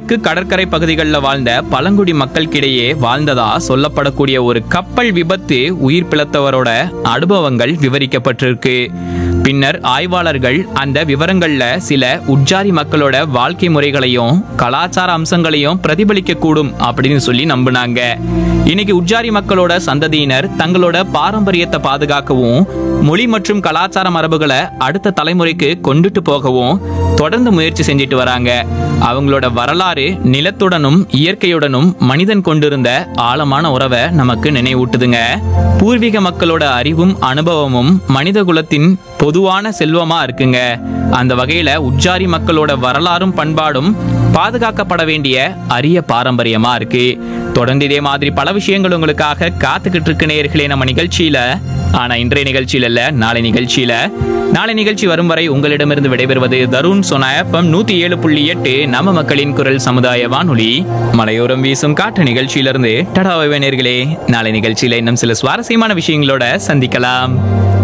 தெற்கு கடற்கரை பகுதிகளில் வாழ்ந்த பழங்குடி மக்களுக்கிடையே வாழ்ந்ததா சொல்லப்படக்கூடிய ஒரு கப்பல் விபத்து உயிர் பிழைத்தவரோட அனுபவங்கள் விவரிக்கப்பட்டிருக்கு பின்னர் ஆய்வாளர்கள் அந்த விவரங்கள்ல சில உட்ஜாதி மக்களோட வாழ்க்கை முறைகளையும் கலாச்சார அம்சங்களையும் பிரதிபலிக்க கூடும் அப்படின்னு சொல்லி நம்பினாங்க இன்னைக்கு உட்ஜாரி மக்களோட சந்ததியினர் தங்களோட பாரம்பரியத்தை பாதுகாக்கவும் மொழி மற்றும் கலாச்சார மரபுகளை அடுத்த தலைமுறைக்கு கொண்டுட்டு போகவும் தொடர்ந்து முயற்சி செஞ்சுட்டு வராங்க அவங்களோட வரலாறு நிலத்துடனும் இயற்கையுடனும் மனிதன் கொண்டிருந்த ஆழமான உறவை நமக்கு நினைவூட்டுதுங்க பூர்வீக மக்களோட அறிவும் அனுபவமும் மனித குலத்தின் பொதுவான செல்வமா இருக்குங்க அந்த வகையில உட்ஜாரி மக்களோட வரலாறும் பண்பாடும் பாதுகாக்கப்பட வேண்டிய அரிய பாரம்பரியமா இருக்கு தொடர்ந்து இதே மாதிரி பல விஷயங்கள் உங்களுக்காக காத்துக்கிட்டு இருக்கு நேயர்களே நம்ம நிகழ்ச்சியில ஆனா இன்றைய நிகழ்ச்சியில இல்ல நாளை நிகழ்ச்சியில நாளை நிகழ்ச்சி வரும் வரை உங்களிடமிருந்து விடைபெறுவது தருண் சொன்ன எஃப்எம் நூத்தி ஏழு புள்ளி எட்டு நம்ம மக்களின் குரல் சமுதாய வானொலி மலையோரம் வீசும் காற்று நிகழ்ச்சியிலிருந்து டடாவை நேயர்களே நாளை நிகழ்ச்சியில இன்னும் சில சுவாரஸ்யமான விஷயங்களோட சந்திக்கலாம்